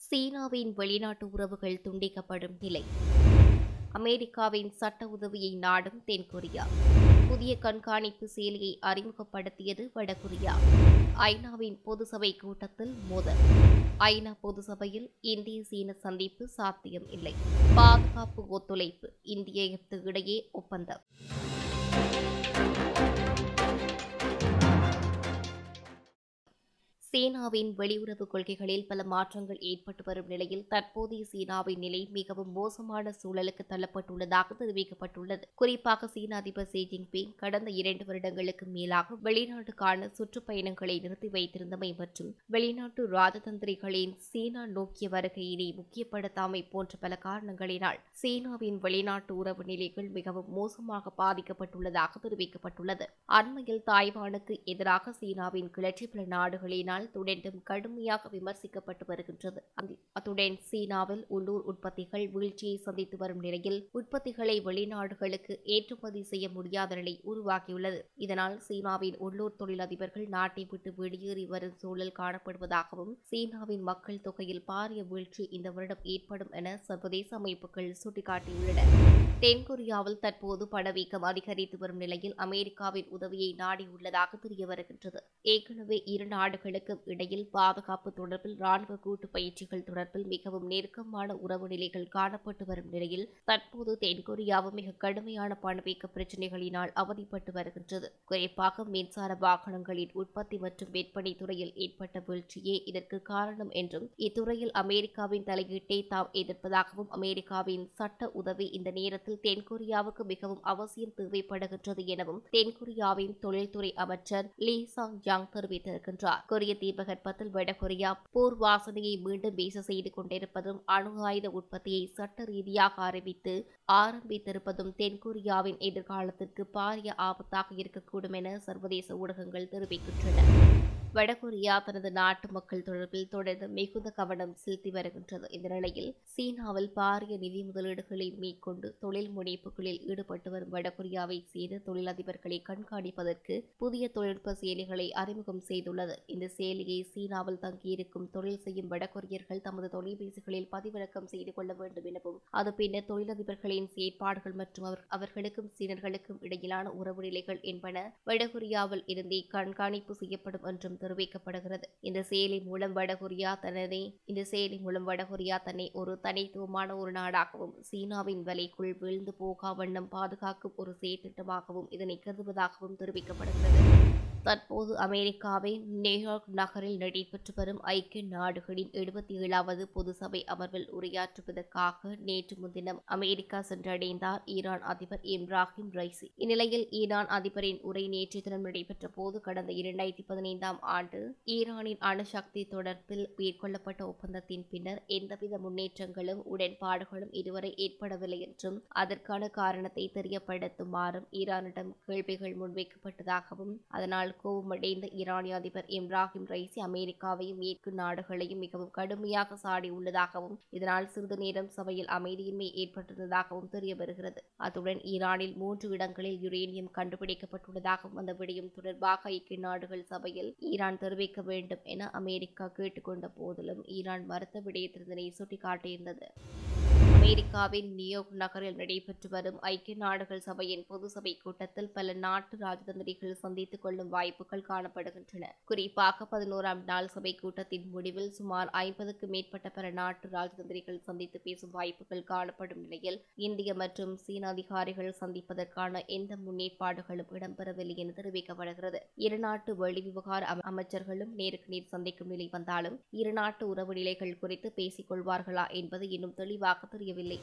சீனாவின் வெளிநாட்டு உறவுகள் துண்டிக்கப்படும் நிலை அமெரிக்காவின் சட்ட உதவியை நாடும் தென்கொரியா புதிய கண்காணிப்பு செயலியை அறிமுகப்படுத்தியது வடகொரியா ஐநாவின் பொதுசபை கூட்டத்தில் மோதல் ஐநா பொதுசபையில் இந்திய சீன சந்திப்பு சாத்தியம் இல்லை பாதுகாப்பு ஒத்துழைப்பு இந்திய எகிப்து இடையே ஒப்பந்தம் சீனாவின் வெளியுறவு கொள்கைகளில் பல மாற்றங்கள் ஏற்பட்டு வரும் நிலையில் தற்போதைய சீனாவின் நிலை மிகவும் மோசமான சூழலுக்கு தள்ளப்பட்டுள்ளதாக தெரிவிக்கப்பட்டுள்ளது குறிப்பாக சீன அதிபர் ஷி ஜின்பிங் கடந்த இரண்டு வருடங்களுக்கு மேலாக வெளிநாட்டுக்கான சுற்றுப்பயணங்களை நிறுத்தி வைத்திருந்தமை மற்றும் வெளிநாட்டு ராஜதந்திரிகளின் சீனா நோக்கிய வருகையினை முக்கியப்படுத்தாமை போன்ற பல காரணங்களினால் சீனாவின் வெளிநாட்டு உறவு நிலைகள் மிகவும் மோசமாக பாதிக்கப்பட்டுள்ளதாக தெரிவிக்கப்பட்டுள்ளது அண்மையில் தாய்வானுக்கு எதிராக சீனாவின் கிளர்ச்சி பல நாடுகளினால் தொடர்ந்தும் கடுமையாக விமர்சிக்கப்பட்டு வருகின்றது அதி- அத்துடன் சீனாவில் உள்ளூர் உற்பத்திகள் வீழ்ச்சியை சந்தித்து வரும் நிலையில் உற்பத்திகளை வெளிநாடுகளுக்கு ஏற்றுமதி செய்ய முடியாத நிலை உருவாகியுள்ளது இதனால் சீனாவின் உள்ளூர் தொழிலதிபர்கள் நாட்டை விட்டு வெளியேறி வரும் சூழல் காணப்படுவதாகவும் சீனாவின் மக்கள் தொகையில் பாரிய வீழ்ச்சி இந்த வருடம் ஏற்படும் என சர்வதேச அமைப்புகள் சுட்டிக்காட்டியுள்ளன தென்கொரியாவில் தற்போது பணவீக்கம் அதிகரித்து வரும் நிலையில் அமெரிக்காவின் உதவியை நாடியுள்ளதாக தெரிய வருகின்றது ஏற்கனவே இரு நாடுகளுக்கும் இடையில் பாதுகாப்பு தொடர்பில் ராணுவ கூட்டு பயிற்சிகள் தொடர்பில் மிகவும் நெருக்கமான உறவு நிலைகள் காணப்பட்டு வரும் நிலையில் தற்போது தென்கொரியாவும் மிக கடுமையான பணவீக்க பிரச்சினைகளினால் அவதிப்பட்டு வருகின்றது குறிப்பாக மின்சார வாகனங்களின் உற்பத்தி மற்றும் விற்பனை துறையில் ஏற்பட்ட வீழ்ச்சியே இதற்கு காரணம் என்றும் இத்துறையில் அமெரிக்காவின் தலையீட்டை தாம் எதிர்ப்பதாகவும் அமெரிக்காவின் சட்ட உதவி இந்த நேரத்தில் தென்கொரியாவுக்கு மிகவும் அவசியம் தேவைப்படுகின்றது எனவும் தென்கொரியாவின் தொழில்துறை அமைச்சர் லீ சாங் ஜாங் தெரிவித்திருக்கின்றார் கொரிய தீபகற்பத்தில் வடகொரியா போர் வாசனையை மீண்டும் வீச செய்து கொண்டிருப்பதும் அணு ஆயுத உற்பத்தியை சட்ட ரீதியாக அறிவித்து ஆரம்பித்திருப்பதும் தென்கொரியாவின் எதிர்காலத்திற்கு பாரிய ஆபத்தாக இருக்கக்கூடும் என சர்வதேச ஊடகங்கள் தெரிவிக்கின்றன வடகொரியா தனது நாட்டு மக்கள் தொடர்பில் தொடர்ந்து மிகுந்த கவனம் செலுத்தி வருகின்றது இந்த நிலையில் சீனாவில் பாரிய நிதி முதலீடுகளை மேற்கொண்டு தொழில் முனைப்புகளில் ஈடுபட்டு வரும் வடகொரியாவை சேர்ந்த தொழிலதிபர்களை கண்காணிப்பதற்கு புதிய தொழில்நுட்ப செயலிகளை அறிமுகம் செய்துள்ளது இந்த செயலியை சீனாவில் தங்கியிருக்கும் தொழில் செய்யும் வடகொரியர்கள் தமது தொலைபேசிகளில் பதிவிறக்கம் செய்து கொள்ள வேண்டும் எனவும் அது பின்னர் தொழிலதிபர்களின் செயற்பாடுகள் மற்றும் அவர் அவர்களுக்கும் சீனர்களுக்கும் இடையிலான உறவு நிலைகள் என்பன வடகொரியாவில் இருந்தே கண்காணிப்பு செய்யப்படும் என்றும் தெரிவிக்கப்படுகிறது இந்த செயலி மூலம் வடகொரியா தனதை இந்த செயலி மூலம் வடகொரியா தன்னை ஒரு தனித்துவமான ஒரு நாடாகவும் சீனாவின் வலைக்குள் வீழ்ந்து போகா வண்ணம் பாதுகாக்கும் ஒரு செயற்திட்டமாகவும் இதனை கருதுவதாகவும் தெரிவிக்கப்படுகிறது தற்போது அமெரிக்காவின் நியூயார்க் நகரில் நடைபெற்று வரும் ஐக்கிய நாடுகளின் எழுபத்தி ஏழாவது பொது சபை அமர்வில் உரையாற்றுவதற்காக நேற்று முன்தினம் அமெரிக்கா சென்றடைந்தார் ஈரான் அதிபர் இப்ராஹிம் ரைசி இந்நிலையில் ஈரான் அதிபரின் உரை நேற்று தினம் நடைபெற்ற போது கடந்த இரண்டாயிரத்தி பதினைந்தாம் ஆண்டு ஈரானின் அணுசக்தி தொடர்பில் மேற்கொள்ளப்பட்ட ஒப்பந்தத்தின் பின்னர் எந்தவித முன்னேற்றங்களும் உடன்பாடுகளும் இதுவரை ஏற்படவில்லை என்றும் அதற்கான காரணத்தை தெரியப்படுத்துமாறும் ஈரானிடம் கேள்விகள் முன்வைக்கப்பட்டதாகவும் அதனால் கோபமடைந்த ஈரானிய அதிபர் இப்ராஹிம் ரைசி அமெரிக்காவையும் மேற்கு நாடுகளையும் மிகவும் கடுமையாக சாடியுள்ளதாகவும் இதனால் சிறிது நேரம் சபையில் அமைதியின்மை ஏற்பட்டிருந்ததாகவும் தெரிய வருகிறது அத்துடன் ஈரானில் மூன்று இடங்களில் யுரேனியம் கண்டுபிடிக்கப்பட்டுள்ளதாகவும் அந்த விடயம் தொடர்பாக ஐக்கிய நாடுகள் சபையில் ஈரான் தெரிவிக்க வேண்டும் என அமெரிக்கா கேட்டுக்கொண்ட போதிலும் ஈரான் மறுத்த விடயத்தினை சுட்டிக்காட்டியிருந்தது அமெரிக்காவின் நியூயார்க் நகரில் நடைபெற்று வரும் ஐக்கிய நாடுகள் சபையின் பொது சபை கூட்டத்தில் பல நாட்டு ராஜதந்திரிகள் சந்தித்துக் கொள்ளும் வாய்ப்புகள் காணப்படுகின்றன குறிப்பாக பதினோராம் நாள் சபை கூட்டத்தின் முடிவில் சுமார் ஐம்பதுக்கு மேற்பட்ட பல நாட்டு ராஜதந்திரிகள் சந்தித்து பேசும் வாய்ப்புகள் காணப்படும் நிலையில் இந்திய மற்றும் சீன அதிகாரிகள் சந்திப்பதற்கான எந்த முன்னேற்பாடுகளும் இடம்பெறவில்லை என தெரிவிக்கப்படுகிறது இருநாட்டு வெளிவிவகார அம- அமைச்சர்களும் நேருக்கு நேர் சந்திக்கும் நிலை வந்தாலும் இருநாட்டு உறவு நிலைகள் குறித்து பேசிக் கொள்வார்களா என்பது இன்னும் தெளிவாக தெரியவில்லை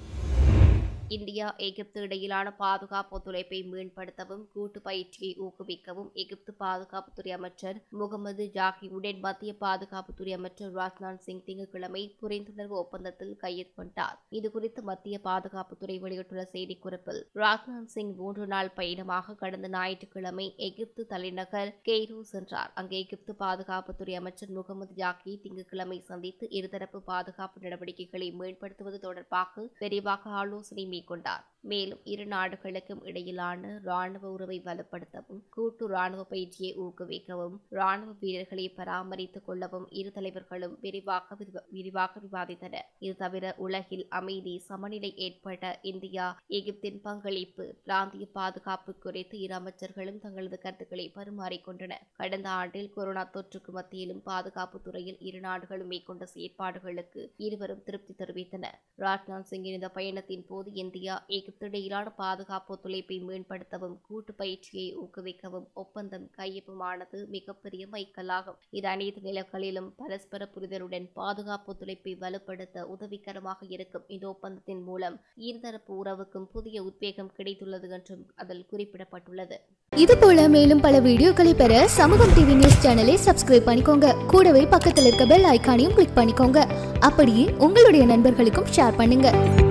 இந்தியா எகிப்து இடையிலான பாதுகாப்பு ஒத்துழைப்பை மேம்படுத்தவும் கூட்டு பயிற்சியை ஊக்குவிக்கவும் எகிப்து பாதுகாப்புத்துறை அமைச்சர் முகமது ஜாகிவுடன் மத்திய பாதுகாப்புத்துறை அமைச்சர் ராஜ்நாத் சிங் திங்கட்கிழமை புரிந்துணர்வு ஒப்பந்தத்தில் கையெழுத்திட்டார் இதுகுறித்து மத்திய பாதுகாப்புத்துறை வெளியிட்டுள்ள செய்திக்குறிப்பில் ராஜ்நாத் சிங் மூன்று நாள் பயணமாக கடந்த ஞாயிற்றுக்கிழமை எகிப்து தலைநகர் கெய்ரோ சென்றார் அங்கு எகிப்து பாதுகாப்புத்துறை அமைச்சர் முகமது ஜாக்கி திங்கட்கிழமை சந்தித்து இருதரப்பு பாதுகாப்பு நடவடிக்கைகளை மேம்படுத்துவது தொடர்பாக விரிவாக ஆலோசனை மேற்கொண்டார் மேலும் இரு நாடுகளுக்கும் இடையிலான ராணுவ உறவை வலுப்படுத்தவும் கூட்டு ராணுவ பயிற்சியை ஊக்குவிக்கவும் ராணுவ வீரர்களை பராமரித்துக் கொள்ளவும் இரு தலைவர்களும் விரிவாக விரிவ- விரிவாக விவாதித்தனர் இது தவிர உலகில் அமைதி சமநிலை ஏற்பட இந்தியா எகிப்தின் பங்களிப்பு பிராந்திய பாதுகாப்பு குறித்து இரு அமைச்சர்களும் தங்களது கருத்துக்களை பரிமாறிக்கொண்டனர் கடந்த ஆண்டில் கொரோனா தொற்றுக்கு மத்தியிலும் பாதுகாப்பு துறையில் இரு நாடுகளும் மேற்கொண்ட செயற்பாடுகளுக்கு இருவரும் திருப்தி தெரிவித்தனர் ராஜ்நாத் சிங்கின் இந்த பயணத்தின் போது இந்தியா எகிப்து இடையிலான பாதுகாப்பு ஒத்துழைப்பை மேம்படுத்தவும் கூட்டு பயிற்சியை ஊக்குவிக்கவும் ஒப்பந்தம் கையொப்பமானது மிகப்பெரிய மைக்கல்லாகும் இது அனைத்து நிலங்களிலும் பரஸ்பர புரிதலுடன் பாதுகாப்பு ஒத்துழைப்பை வலுப்படுத்த உதவிகரமாக இருக்கும் இந்த ஒப்பந்தத்தின் மூலம் இருதரப்பு உறவுக்கும் புதிய உத்வேகம் கிடைத்துள்ளது என்றும் அதில் குறிப்பிடப்பட்டுள்ளது இது போல மேலும் பல வீடியோக்களை பெற சமூகம் டிவி நியூஸ் சேனலை சப்ஸ்கிரைப் பண்ணிக்கோங்க கூடவே பக்கத்தில் இருக்க பெல் ஐகானையும் கிளிக் பண்ணிக்கோங்க அப்படியே உங்களுடைய நண்பர்களுக்கும் ஷேர் பண்ணுங்க